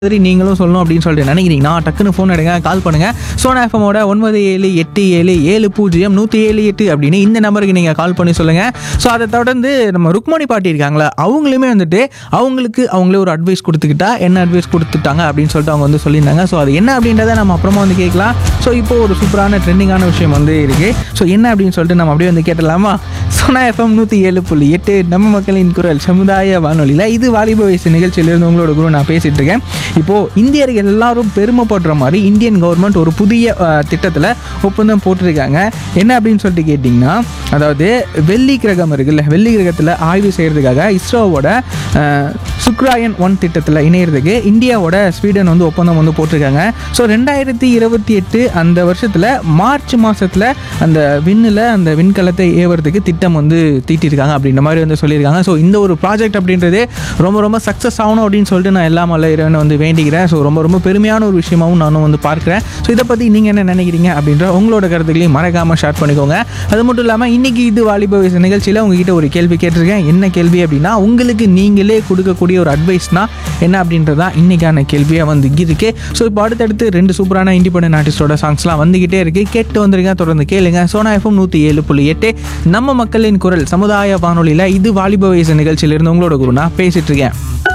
மாதிரி நீங்களும் சொல்லணும் அப்படின்னு சொல்லிட்டு நினைக்கிறீங்கன்னா டக்குன்னு ஃபோன் எடுங்க கால் பண்ணுங்க சோனா எஃப்எமோட ஒன்பது ஏழு எட்டு ஏழு ஏழு பூஜ்ஜியம் நூற்றி ஏழு எட்டு அப்படின்னு இந்த நம்பருக்கு நீங்கள் கால் பண்ணி சொல்லுங்க ஸோ அதை தொடர்ந்து நம்ம ருக்மணி பாட்டி இருக்காங்களா அவங்களுமே வந்துட்டு அவங்களுக்கு அவங்களே ஒரு அட்வைஸ் கொடுத்துக்கிட்டா என்ன அட்வைஸ் கொடுத்துட்டாங்க அப்படின்னு சொல்லிட்டு அவங்க வந்து சொல்லியிருந்தாங்க ஸோ அது என்ன அப்படின்றத நம்ம அப்புறமா வந்து கேட்கலாம் ஸோ இப்போ ஒரு சூப்பரான ட்ரெண்டிங்கான விஷயம் வந்து இருக்கு ஸோ என்ன அப்படின்னு சொல்லிட்டு நம்ம அப்படியே வந்து கேட்டலாமா சோனா எஃப்எம் நூற்றி ஏழு புள்ளி எட்டு நம்ம மக்களின் குரல் சமுதாய வானொலியில் இது வாலிப வயசு நிகழ்ச்சியிலிருந்து உங்களோட குரு நான் பேசிட்டு இருக்கேன் இப்போது இந்தியர்கள் எல்லாரும் பெருமைப்படுற மாதிரி இந்தியன் கவர்மெண்ட் ஒரு புதிய திட்டத்தில் ஒப்பந்தம் போட்டிருக்காங்க என்ன அப்படின்னு சொல்லிட்டு கேட்டிங்கன்னா அதாவது வெள்ளி கிரகம் இருக்குல்ல வெள்ளி கிரகத்தில் ஆய்வு செய்கிறதுக்காக இஸ்ரோவோட அஹ், சுக்ராயன் ஒன் திட்டத்தில் இணையிறதுக்கு இந்தியாவோட ஸ்வீடன் வந்து ஒப்பந்தம் வந்து போட்டிருக்காங்க ஸோ ரெண்டாயிரத்தி இருபத்தி எட்டு அந்த வருஷத்தில் மார்ச் மாதத்தில் அந்த விண்ணில் அந்த விண்கலத்தை ஏவுறதுக்கு திட்டம் வந்து தீட்டியிருக்காங்க அப்படின்ற மாதிரி வந்து சொல்லியிருக்காங்க ஸோ இந்த ஒரு ப்ராஜெக்ட் அப்படின்றது ரொம்ப ரொம்ப சக்ஸஸ் ஆகணும் அப்படின்னு சொல்லிட்டு நான் எல்லாம் அல்ல இறைவனை வந்து வேண்டிக்கிறேன் ஸோ ரொம்ப ரொம்ப பெருமையான ஒரு விஷயமாவும் நானும் வந்து பார்க்குறேன் ஸோ இதை பற்றி நீங்கள் என்ன நினைக்கிறீங்க அப்படின்ற உங்களோட கருத்துக்களையும் மறக்காமல் ஷேர் பண்ணிக்கோங்க அது மட்டும் இல்லாமல் இன்னைக்கு இது வாலிப வயசு நிகழ்ச்சியில் உங்ககிட்ட ஒரு கேள்வி கேட்டிருக்கேன் என்ன கேள்வி அப்படின்னா உங்களுக்கு நீங்களே கொடுக்கக்கூடிய ஒரு அட்வைஸ்னா என்ன அப்படின்றதா இன்னைக்கான கேள்வியாக வந்து இருக்கு ஸோ இப்போ அடுத்தடுத்து ரெண்டு சூப்பரான இண்டிபெண்டன்ட் ஆர்டிஸ்டோட சாங்ஸ்லாம் வந்துகிட்டே இருக்கு கேட்டு வந்துருங்க தொடர்ந்து கேளுங்க சோனா எஃப்எம் நூற்றி ஏழு புள்ளி எட்டு நம்ம மக்களின் குரல் சமுதாய வானொலியில் இது வாலிப வயசு நிகழ்ச்சியிலிருந்து உங்களோட குரு நான் பேசிட்டு இருக்கேன்